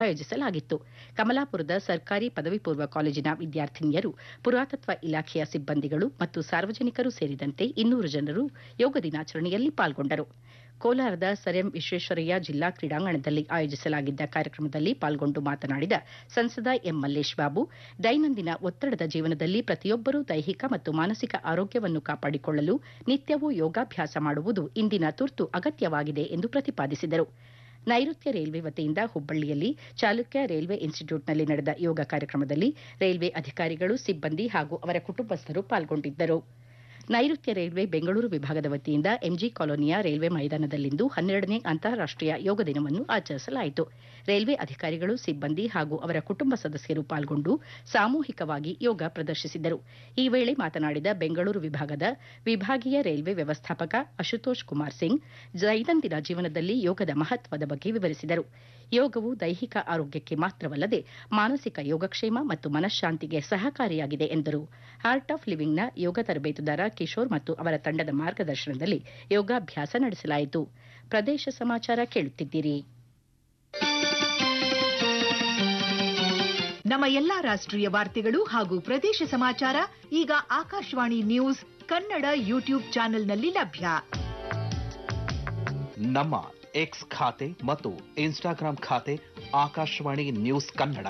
ಆಯೋಜಿಸಲಾಗಿತ್ತು ಕಮಲಾಪುರದ ಸರ್ಕಾರಿ ಪದವಿ ಪೂರ್ವ ಕಾಲೇಜಿನ ವಿದ್ಯಾರ್ಥಿನಿಯರು ಪುರಾತತ್ವ ಇಲಾಖೆಯ ಸಿಬ್ಬಂದಿಗಳು ಮತ್ತು ಸಾರ್ವಜನಿಕರು ಸೇರಿದಂತೆ ಇನ್ನೂರು ಜನರು ಯೋಗ ದಿನಾಚರಣೆಯಲ್ಲಿ ಪಾಲ್ಗೊಂಡರು ಕೋಲಾರದ ಸರ್ ಎಂ ವಿಶ್ವೇಶ್ವರಯ್ಯ ಜಿಲ್ಲಾ ಕ್ರೀಡಾಂಗಣದಲ್ಲಿ ಆಯೋಜಿಸಲಾಗಿದ್ದ ಕಾರ್ಯಕ್ರಮದಲ್ಲಿ ಪಾಲ್ಗೊಂಡು ಮಾತನಾಡಿದ ಸಂಸದ ಎಂ ಮಲ್ಲೇಶ್ ಬಾಬು ದೈನಂದಿನ ಒತ್ತಡದ ಜೀವನದಲ್ಲಿ ಪ್ರತಿಯೊಬ್ಬರೂ ದೈಹಿಕ ಮತ್ತು ಮಾನಸಿಕ ಆರೋಗ್ಯವನ್ನು ಕಾಪಾಡಿಕೊಳ್ಳಲು ನಿತ್ಯವೂ ಯೋಗಾಭ್ಯಾಸ ಮಾಡುವುದು ಇಂದಿನ ತುರ್ತು ಅಗತ್ಯವಾಗಿದೆ ಎಂದು ಪ್ರತಿಪಾದಿಸಿದರು ನೈಋತ್ಯ ರೈಲ್ವೆ ವತಿಯಿಂದ ಹುಬ್ಬಳ್ಳಿಯಲ್ಲಿ ಚಾಲುಕ್ಯ ರೈಲ್ವೆ ಇನ್ಸ್ಟಿಟ್ಯೂಟ್ನಲ್ಲಿ ನಡೆದ ಯೋಗ ಕಾರ್ಯಕ್ರಮದಲ್ಲಿ ರೈಲ್ವೆ ಅಧಿಕಾರಿಗಳು ಸಿಬ್ಬಂದಿ ಹಾಗೂ ಅವರ ಕುಟುಂಬಸ್ಥರು ಪಾಲ್ಗೊಂಡಿದ್ದರು ನೈಋತ್ಯ ರೈಲ್ವೆ ಬೆಂಗಳೂರು ವಿಭಾಗದ ವತಿಯಿಂದ ಎಂಜಿ ಕಾಲೋನಿಯ ರೈಲ್ವೆ ಮೈದಾನದಲ್ಲಿಂದು ಹನ್ನೆರಡನೇ ಅಂತಾರಾಷ್ಟೀಯ ಯೋಗ ದಿನವನ್ನು ಆಚರಿಸಲಾಯಿತು ರೈಲ್ವೆ ಅಧಿಕಾರಿಗಳು ಸಿಬ್ಬಂದಿ ಹಾಗೂ ಅವರ ಕುಟುಂಬ ಸದಸ್ಯರು ಪಾಲ್ಗೊಂಡು ಸಾಮೂಹಿಕವಾಗಿ ಯೋಗ ಪ್ರದರ್ಶಿಸಿದರು ಈ ವೇಳೆ ಮಾತನಾಡಿದ ಬೆಂಗಳೂರು ವಿಭಾಗದ ವಿಭಾಗೀಯ ರೈಲ್ವೆ ವ್ಯವಸ್ಥಾಪಕ ಅಶುತೋಷ್ ಕುಮಾರ್ ಸಿಂಗ್ ದೈನಂದಿನ ಜೀವನದಲ್ಲಿ ಯೋಗದ ಮಹತ್ವದ ಬಗ್ಗೆ ವಿವರಿಸಿದರು ಯೋಗವು ದೈಹಿಕ ಆರೋಗ್ಯಕ್ಕೆ ಮಾತ್ರವಲ್ಲದೆ ಮಾನಸಿಕ ಯೋಗಕ್ಷೇಮ ಮತ್ತು ಮನಃಶಾಂತಿಗೆ ಸಹಕಾರಿಯಾಗಿದೆ ಎಂದರು ಆರ್ಟ್ ಆಫ್ ಲಿವಿಂಗ್ನ ಯೋಗ ತರಬೇತುದಾರ ಕಿಶೋರ್ ಮತ್ತು ಅವರ ತಂಡದ ಮಾರ್ಗದರ್ಶನದಲ್ಲಿ ಯೋಗಾಭ್ಯಾಸ ನಡೆಸಲಾಯಿತು ಪ್ರದೇಶ ಸಮಾಚಾರ ಕೇಳುತ್ತಿದ್ದೀರಿ ನಮ್ಮ ಎಲ್ಲಾ ರಾಷ್ಟ್ರೀಯ ವಾರ್ತೆಗಳು ಹಾಗೂ ಪ್ರದೇಶ ಸಮಾಚಾರ ಈಗ ಆಕಾಶವಾಣಿ ನ್ಯೂಸ್ ಕನ್ನಡ ಯೂಟ್ಯೂಬ್ ಚಾನೆಲ್ನಲ್ಲಿ ಲಭ್ಯ ನಮ್ಮ ಎಕ್ಸ್ ಖಾತೆ ಮತ್ತು ಇನ್ಸ್ಟಾಗ್ರಾಂ ಖಾತೆ ಆಕಾಶವಾಣಿ ನ್ಯೂಸ್ ಕನ್ನಡ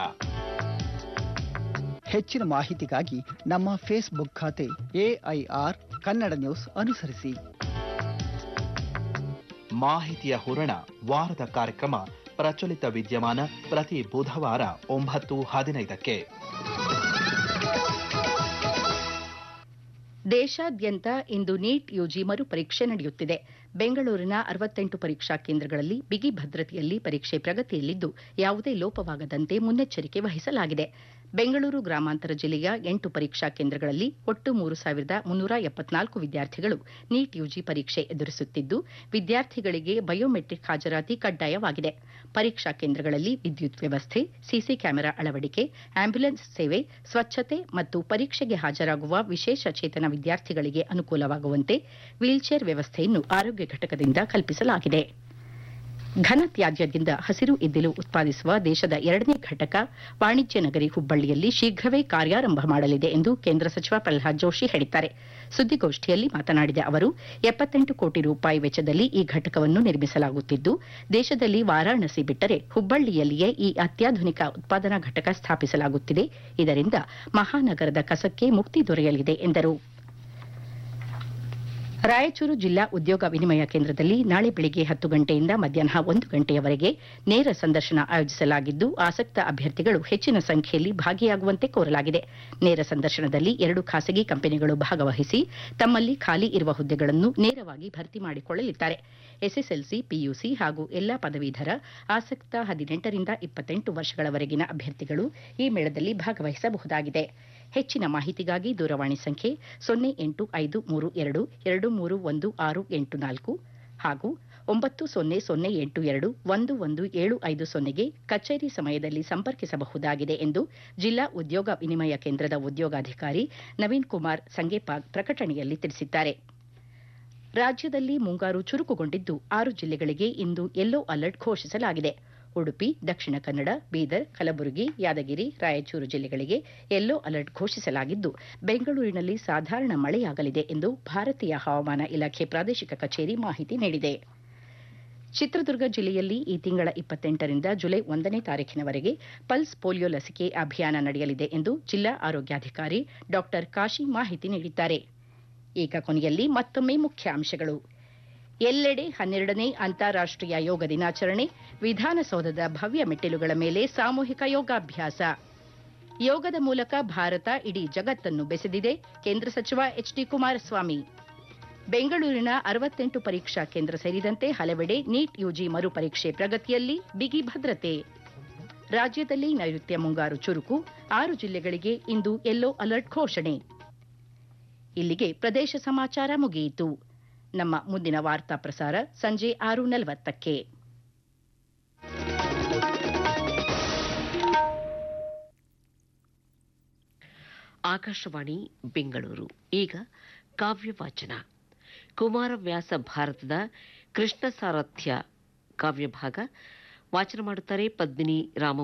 ಹೆಚ್ಚಿನ ಮಾಹಿತಿಗಾಗಿ ನಮ್ಮ ಫೇಸ್ಬುಕ್ ಖಾತೆ ಎಐಆರ್ ಕನ್ನಡ ನ್ಯೂಸ್ ಅನುಸರಿಸಿ ಮಾಹಿತಿಯ ಹೂರಣ ವಾರದ ಕಾರ್ಯಕ್ರಮ ಪ್ರಚಲಿತ ವಿದ್ಯಮಾನ ಪ್ರತಿ ಬುಧವಾರ ಒಂಬತ್ತು ಹದಿನೈದಕ್ಕೆ ದೇಶಾದ್ಯಂತ ಇಂದು ನೀಟ್ ಯುಜಿ ಮರುಪರೀಕ್ಷೆ ನಡೆಯುತ್ತಿದೆ ಬೆಂಗಳೂರಿನ ಅರವತ್ತೆಂಟು ಪರೀಕ್ಷಾ ಕೇಂದ್ರಗಳಲ್ಲಿ ಬಿಗಿ ಭದ್ರತೆಯಲ್ಲಿ ಪರೀಕ್ಷೆ ಪ್ರಗತಿಯಲ್ಲಿದ್ದು ಯಾವುದೇ ಲೋಪವಾಗದಂತೆ ಮುನ್ನೆಚ್ಚರಿಕೆ ವಹಿಸಲಾಗಿದೆ ಬೆಂಗಳೂರು ಗ್ರಾಮಾಂತರ ಜಿಲ್ಲೆಯ ಎಂಟು ಪರೀಕ್ಷಾ ಕೇಂದ್ರಗಳಲ್ಲಿ ಒಟ್ಟು ಮೂರು ಸಾವಿರದ ಮುನ್ನೂರ ಎಪ್ಪತ್ನಾಲ್ಕು ವಿದ್ಯಾರ್ಥಿಗಳು ನೀಟ್ ಯುಜಿ ಪರೀಕ್ಷೆ ಎದುರಿಸುತ್ತಿದ್ದು ವಿದ್ಯಾರ್ಥಿಗಳಿಗೆ ಬಯೋಮೆಟ್ರಿಕ್ ಹಾಜರಾತಿ ಕಡ್ಡಾಯವಾಗಿದೆ ಪರೀಕ್ಷಾ ಕೇಂದ್ರಗಳಲ್ಲಿ ವಿದ್ಯುತ್ ವ್ಯವಸ್ಥೆ ಸಿಸಿ ಕ್ಯಾಮೆರಾ ಅಳವಡಿಕೆ ಆಂಬ್ಯುಲೆನ್ಸ್ ಸೇವೆ ಸ್ವಚ್ಛತೆ ಮತ್ತು ಪರೀಕ್ಷೆಗೆ ಹಾಜರಾಗುವ ವಿಶೇಷ ಚೇತನ ವಿದ್ಯಾರ್ಥಿಗಳಿಗೆ ಅನುಕೂಲವಾಗುವಂತೆ ವೀಲ್ಚೇರ್ ವ್ಯವಸ್ಥೆಯನ್ನು ಆರೋಗ್ಯ ಘಟಕದಿಂದ ಕಲ್ಪಿಸಲಾಗಿದೆ ಘನ ತ್ಯಾಜ್ಯದಿಂದ ಹಸಿರು ಇದ್ದಿಲು ಉತ್ಪಾದಿಸುವ ದೇಶದ ಎರಡನೇ ಘಟಕ ವಾಣಿಜ್ಯ ನಗರಿ ಹುಬ್ಬಳ್ಳಿಯಲ್ಲಿ ಶೀಘ್ರವೇ ಕಾರ್ಯಾರಂಭ ಮಾಡಲಿದೆ ಎಂದು ಕೇಂದ್ರ ಸಚಿವ ಪ್ರಹ್ಲಾದ್ ಜೋಶಿ ಹೇಳಿದ್ದಾರೆ ಸುದ್ದಿಗೋಷ್ಠಿಯಲ್ಲಿ ಮಾತನಾಡಿದ ಅವರು ಎಪ್ಪತ್ತೆಂಟು ಕೋಟಿ ರೂಪಾಯಿ ವೆಚ್ಚದಲ್ಲಿ ಈ ಘಟಕವನ್ನು ನಿರ್ಮಿಸಲಾಗುತ್ತಿದ್ದು ದೇಶದಲ್ಲಿ ವಾರಾಣಸಿ ಬಿಟ್ಟರೆ ಹುಬ್ಬಳ್ಳಿಯಲ್ಲಿಯೇ ಈ ಅತ್ಯಾಧುನಿಕ ಉತ್ಪಾದನಾ ಘಟಕ ಸ್ಥಾಪಿಸಲಾಗುತ್ತಿದೆ ಇದರಿಂದ ಮಹಾನಗರದ ಕಸಕ್ಕೆ ಮುಕ್ತಿ ದೊರೆಯಲಿದೆ ಎಂದರು ರಾಯಚೂರು ಜಿಲ್ಲಾ ಉದ್ಯೋಗ ವಿನಿಮಯ ಕೇಂದ್ರದಲ್ಲಿ ನಾಳೆ ಬೆಳಗ್ಗೆ ಹತ್ತು ಗಂಟೆಯಿಂದ ಮಧ್ಯಾಹ್ನ ಒಂದು ಗಂಟೆಯವರೆಗೆ ನೇರ ಸಂದರ್ಶನ ಆಯೋಜಿಸಲಾಗಿದ್ದು ಆಸಕ್ತ ಅಭ್ಯರ್ಥಿಗಳು ಹೆಚ್ಚಿನ ಸಂಖ್ಯೆಯಲ್ಲಿ ಭಾಗಿಯಾಗುವಂತೆ ಕೋರಲಾಗಿದೆ ನೇರ ಸಂದರ್ಶನದಲ್ಲಿ ಎರಡು ಖಾಸಗಿ ಕಂಪನಿಗಳು ಭಾಗವಹಿಸಿ ತಮ್ಮಲ್ಲಿ ಖಾಲಿ ಇರುವ ಹುದ್ದೆಗಳನ್ನು ನೇರವಾಗಿ ಭರ್ತಿ ಮಾಡಿಕೊಳ್ಳಲಿದ್ದಾರೆ ಎಸ್ಎಸ್ಎಲ್ಸಿ ಪಿಯುಸಿ ಹಾಗೂ ಎಲ್ಲಾ ಪದವೀಧರ ಆಸಕ್ತ ಹದಿನೆಂಟರಿಂದ ಇಪ್ಪತ್ತೆಂಟು ವರ್ಷಗಳವರೆಗಿನ ಅಭ್ಯರ್ಥಿಗಳು ಈ ಮೇಳದಲ್ಲಿ ಭಾಗವಹಿಸಬಹುದಾಗಿದೆ ಹೆಚ್ಚಿನ ಮಾಹಿತಿಗಾಗಿ ದೂರವಾಣಿ ಸಂಖ್ಯೆ ಸೊನ್ನೆ ಎಂಟು ಐದು ಮೂರು ಎರಡು ಎರಡು ಮೂರು ಒಂದು ಆರು ಎಂಟು ನಾಲ್ಕು ಹಾಗೂ ಒಂಬತ್ತು ಸೊನ್ನೆ ಸೊನ್ನೆ ಎಂಟು ಎರಡು ಒಂದು ಒಂದು ಏಳು ಐದು ಸೊನ್ನೆಗೆ ಕಚೇರಿ ಸಮಯದಲ್ಲಿ ಸಂಪರ್ಕಿಸಬಹುದಾಗಿದೆ ಎಂದು ಜಿಲ್ಲಾ ಉದ್ಯೋಗ ವಿನಿಮಯ ಕೇಂದ್ರದ ಉದ್ಯೋಗಾಧಿಕಾರಿ ನವೀನ್ ಕುಮಾರ್ ಸಂಗೇಪಾಗ್ ಪ್ರಕಟಣೆಯಲ್ಲಿ ತಿಳಿಸಿದ್ದಾರೆ ರಾಜ್ಯದಲ್ಲಿ ಮುಂಗಾರು ಚುರುಕುಗೊಂಡಿದ್ದು ಆರು ಜಿಲ್ಲೆಗಳಿಗೆ ಇಂದು ಯೆಲ್ಲೋ ಅಲರ್ಟ್ ಘೋಷಿಸಲಾಗಿದೆ ಉಡುಪಿ ದಕ್ಷಿಣ ಕನ್ನಡ ಬೀದರ್ ಕಲಬುರಗಿ ಯಾದಗಿರಿ ರಾಯಚೂರು ಜಿಲ್ಲೆಗಳಿಗೆ ಯೆಲ್ಲೋ ಅಲರ್ಟ್ ಘೋಷಿಸಲಾಗಿದ್ದು ಬೆಂಗಳೂರಿನಲ್ಲಿ ಸಾಧಾರಣ ಮಳೆಯಾಗಲಿದೆ ಎಂದು ಭಾರತೀಯ ಹವಾಮಾನ ಇಲಾಖೆ ಪ್ರಾದೇಶಿಕ ಕಚೇರಿ ಮಾಹಿತಿ ನೀಡಿದೆ ಚಿತ್ರದುರ್ಗ ಜಿಲ್ಲೆಯಲ್ಲಿ ಈ ತಿಂಗಳ ಇಪ್ಪತ್ತೆಂಟರಿಂದ ಜುಲೈ ಒಂದನೇ ತಾರೀಖಿನವರೆಗೆ ಪಲ್ಸ್ ಪೋಲಿಯೋ ಲಸಿಕೆ ಅಭಿಯಾನ ನಡೆಯಲಿದೆ ಎಂದು ಜಿಲ್ಲಾ ಆರೋಗ್ಯಾಧಿಕಾರಿ ಡಾ ಕಾಶಿ ಮಾಹಿತಿ ನೀಡಿದ್ದಾರೆ ಈಗ ಕೊನೆಯಲ್ಲಿ ಮತ್ತೊಮ್ಮೆ ಮುಖ್ಯಾಂಶಗಳು ಎಲ್ಲೆಡೆ ಹನ್ನೆರಡನೇ ಅಂತಾರಾಷ್ಟೀಯ ಯೋಗ ದಿನಾಚರಣೆ ವಿಧಾನಸೌಧದ ಭವ್ಯ ಮೆಟ್ಟಿಲುಗಳ ಮೇಲೆ ಸಾಮೂಹಿಕ ಯೋಗಾಭ್ಯಾಸ ಯೋಗದ ಮೂಲಕ ಭಾರತ ಇಡೀ ಜಗತ್ತನ್ನು ಬೆಸೆದಿದೆ ಕೇಂದ್ರ ಸಚಿವ ಎಚ್ ಡಿ ಕುಮಾರಸ್ವಾಮಿ ಬೆಂಗಳೂರಿನ ಅರವತ್ತೆಂಟು ಪರೀಕ್ಷಾ ಕೇಂದ್ರ ಸೇರಿದಂತೆ ಹಲವೆಡೆ ನೀಟ್ ಯುಜಿ ಮರುಪರೀಕ್ಷೆ ಪ್ರಗತಿಯಲ್ಲಿ ಬಿಗಿ ಭದ್ರತೆ ರಾಜ್ಯದಲ್ಲಿ ನೈಋತ್ಯ ಮುಂಗಾರು ಚುರುಕು ಆರು ಜಿಲ್ಲೆಗಳಿಗೆ ಇಂದು ಯೆಲ್ಲೋ ಅಲರ್ಟ್ ಘೋಷಣೆ ಇಲ್ಲಿಗೆ ಪ್ರದೇಶ ಸಮಾಚಾರ ಮುಗಿಯಿತು ನಮ್ಮ ಮುಂದಿನ ವಾರ್ತಾ ಪ್ರಸಾರ ಸಂಜೆ ಆರು ನಲವತ್ತಕ್ಕೆ ಆಕಾಶವಾಣಿ ಬೆಂಗಳೂರು ಈಗ ಕಾವ್ಯವಾಚನ ಕುಮಾರವ್ಯಾಸ ಭಾರತದ ಕೃಷ್ಣ ಸಾರಥ್ಯ ಕಾವ್ಯಭಾಗ ವಾಚನ ಮಾಡುತ್ತಾರೆ ಪದ್ಮಿನಿ ರಾಮ